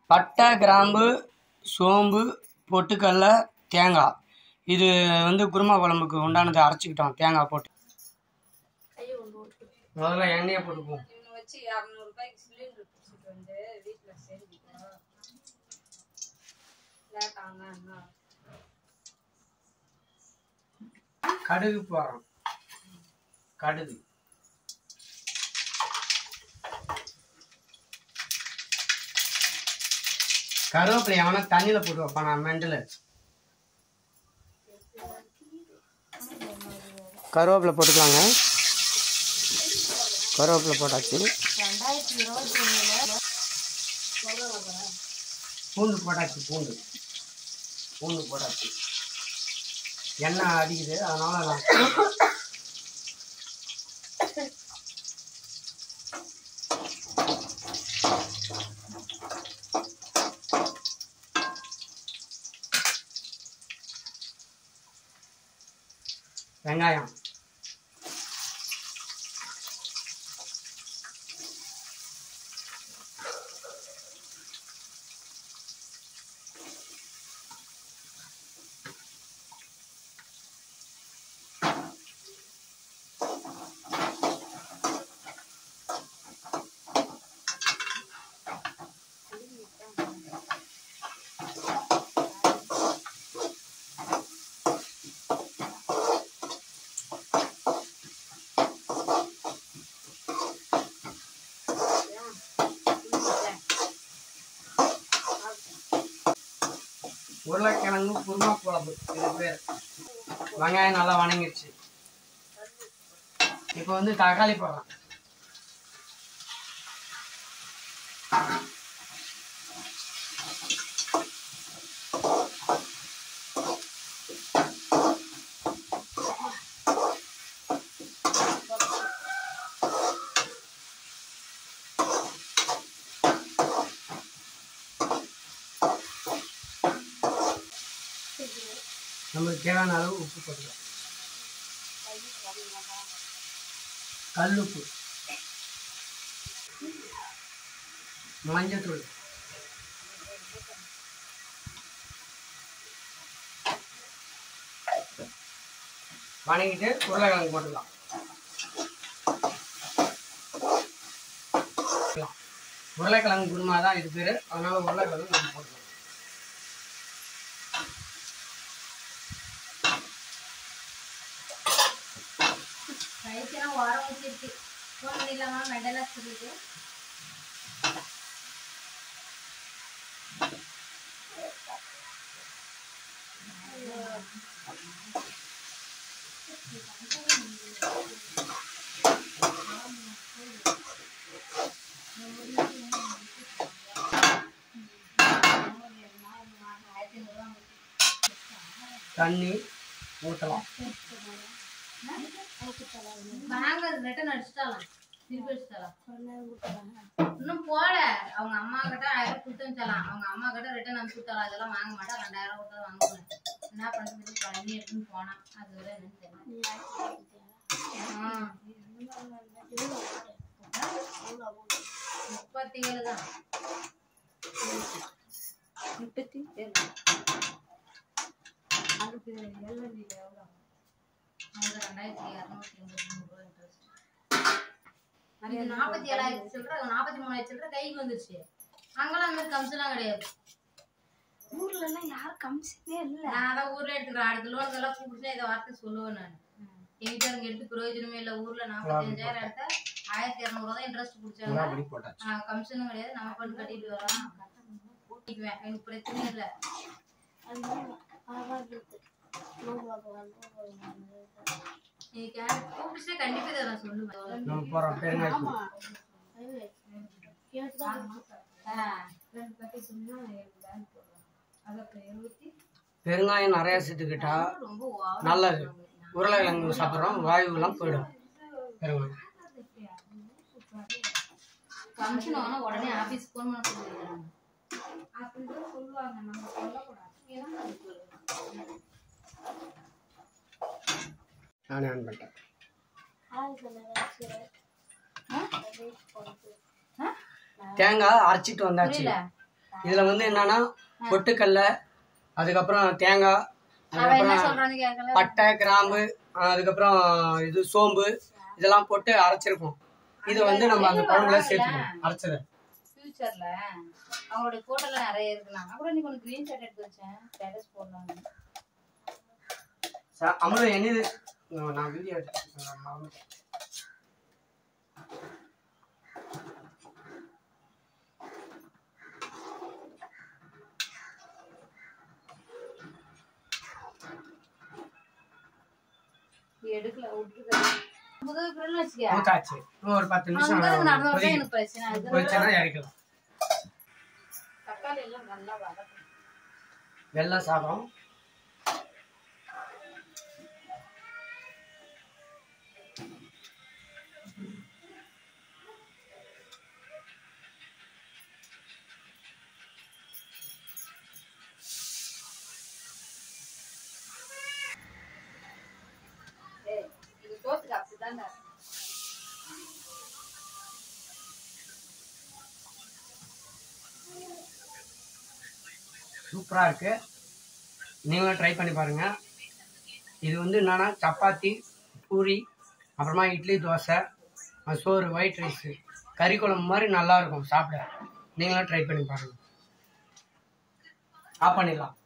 பட்டை கிராம்பு சோம்பு பொட்டுக்கடல தேங்காய் இது வந்து குருமா குழம்புக்கு உண்டானதை அரைச்சிக்கிட்டோம் தேங்காய் போட்டு முதல்ல எண்ணெயை போட்டுக்குவோம் இவனை வச்சு இரநூறுபாய்க்கு சிலிண்டர் பிடிச்சிட்டு வந்து வீட்டில் செஞ்சுட்டோம் லேட் ஆனா கடுகு போடுறோம் கடுகு கருவேப்பிலை எவனா தண்ணியில் போட்டு வைப்பான் நான் மெண்டில் கருவேப்பிலை போட்டுக்கலாங்க கருவேப்பிலை போட்டாச்சு ரெண்டாயிரத்தி இருபத்தி ஒண்ணுல பூண்டு போட்டாச்சு பூண்டு பூண்டு போட்டாச்சு எண்ணெய் அடிக்குது அதனால நான் வெங்காயம் உருளைக்கிழங்கு குருமா குழம்பு இது பேர் வெங்காயம் நல்லா வணங்கிடுச்சு இப்போ வந்து தக்காளி போடலாம் நமக்கு தேவையான அளவு உப்பு போட்டுக்கலாம் கல்லுப்பு மஞ்சத்தூள் வணங்கிட்டு உருளைக்கிழங்கு போட்டுக்கலாம் உருளைக்கிழங்கு குருமா தான் இது பேர் அதனால உருளைக்கிழங்கு நம்ம போட்டுக்கலாம் கைக்கெல்லாம் உரம் ஊற்றிருக்கு ஃபோன் இல்லாமல் மெடலாக சொல்லிட்டு தண்ணி ஊற்றலாம் நாங்க ரிட்டன் அடிச்சிட்டாலாம் திருப்பி அடிச்சிட்டாலாம் இன்னும் போல அவங்க அம்மா கிட்ட ஆயிரம் கொடுத்து வச்சாலாம் அவங்க அம்மா கிட்ட ரிட்டன் அனுப்பிச்சு விட்டாலாம் அதெல்லாம் வாங்க மாட்டா ரெண்டாயிரம் கொடுத்தா வாங்குவேன் என்ன பண்ணுறது பண்ணி எடுத்துன்னு போனான் அது வரை என்னன்னு தெரியல ஆ. முப்பத்தி ஏழு தான் முப்பத்தி ஏழு அதுக்கு எல்எல்டி எவ்வளோ அவங்க ரெண்டாயிரத்தி இரநூத்தி எண்பத்தி மூணு ரூபா இன்ட்ரெஸ்ட் இது நாற்பத்தி ஏழாயிரத்தி சில்லற நாற்பத்தி மூணாயிரத்தி சில்லற கைக்கு வந்துருச்சு அங்கெல்லாம் அந்த மாதிரி கம்செல்லாம் கிடையாது ஊர்ல எல்லாம் யாரும் கமிஷனே இல்ல நான் அதான் ஊர்ல எடுத்துக்கிறேன் அடுத்த லோனுக்கு எல்லாம் கூப்பிட்டு இதை வார்த்தை சொல்லுவேன் நான் எங்கிட்ட எடுத்து பிரயோஜனமே இல்லை ஊர்ல நாற்பத்தஞ்சாயிரம் எடுத்தா ஆயிரத்தி இரநூறுவா தான் இன்ட்ரெஸ்ட் பிடிச்சாங்க அப்படி போட்டாச்சு கமிஷனும் கிடையாது நம்ம பண்ணி கட்டிட்டு வரோம் கூட்டிக்குவேன் எனக்கு பிரச்சனை இல்லை நீ கூப்பிட்டுச்சே கண்டிப்பா இதை நான் சொல்லுவேன் நம்ம போகிறோம் பெருங்காயத்தூள் ஆ, ரெண்டு packet சொன்னா ஏழு bag போடுவேன். அது அப்புறம் எழுபத்தி பெருங்காயம் நிறைய சேர்த்துக்கிட்டா ரொம்ப over ஆ நல்லது உருளைக்கிழங்கு சாப்பிட்றோம் வாயுவெல்லாம் போயிடும் பெருங்காயம் ஃபங்க்ஷன் ஆனா உடனே ஆபீஸ் போன் பண்ண சொல்லிடுறாங்க அப்படிதான் சொல்லுவாங்க நம்ம சொல்லக்கூடாது ஏன்னா அது சொல்லுவாங்க. நானே ஆன் பண்ணிட்டேன் ஆ? தேங்காய் அரைச்சிட்டு வந்தாச்சு புரியல இதில் வந்து என்னன்னா பொட்டுக்கடலை அதுக்கப்புறம் தேங்காய் அவன் என்ன அதுக்கப்புறம் சொல்றான்னு கேட்கல பட்டை கிராம்பு ஆஹ் அதுக்கப்புறம் இது சோம்பு இதெல்லாம் போட்டு அரைச்சிருக்கோம் இது வந்து நம்ம அந்த குழம்புல சேர்த்துக்கணும் அரைச்சதை ஃபியூச்சர்ல அவங்களுடைய போட்டோல நிறைய இருக்கு நான் கூட நீ கொஞ்சம் கிரீன் ஷர்ட் எடுத்து வச்சேன் ஸ்டேட்டஸ் போடலாம் ச- அமுதம் என்னது நான் நான் வீடியோ எடுத்தேன் நான் மறந்துட்டேன். எடுக்கல விட்டுருக்க புது கிரல் வச்சுக்க ஊத்தாச்சு இன்னும் ஒரு பத்து நிமிஷம் அங்க நடந்து வரதான் கொதிக்கணும். எனக்கு பிரச்சனை அது கொதிச்சா இறக்கலாம் தக்காளி எல்லாம் நல்லா வதக்கணும் வெள்ளை சாதம் ஏய், இது சோத்துக்கு அப்படிதாங்க சூப்பராக இருக்கு நீங்களும் ட்ரை பண்ணி பாருங்க இது வந்து என்னன்னா சப்பாத்தி பூரி அப்புறமா இட்லி தோசை அஹ் சோறு ஒயிட் ரைஸு கறி குழம்பு மாதிரி நல்லா இருக்கும் சாப்பிட நீங்களும் ட்ரை பண்ணி பாருங்க ஆஃப் பண்ணிடலாம்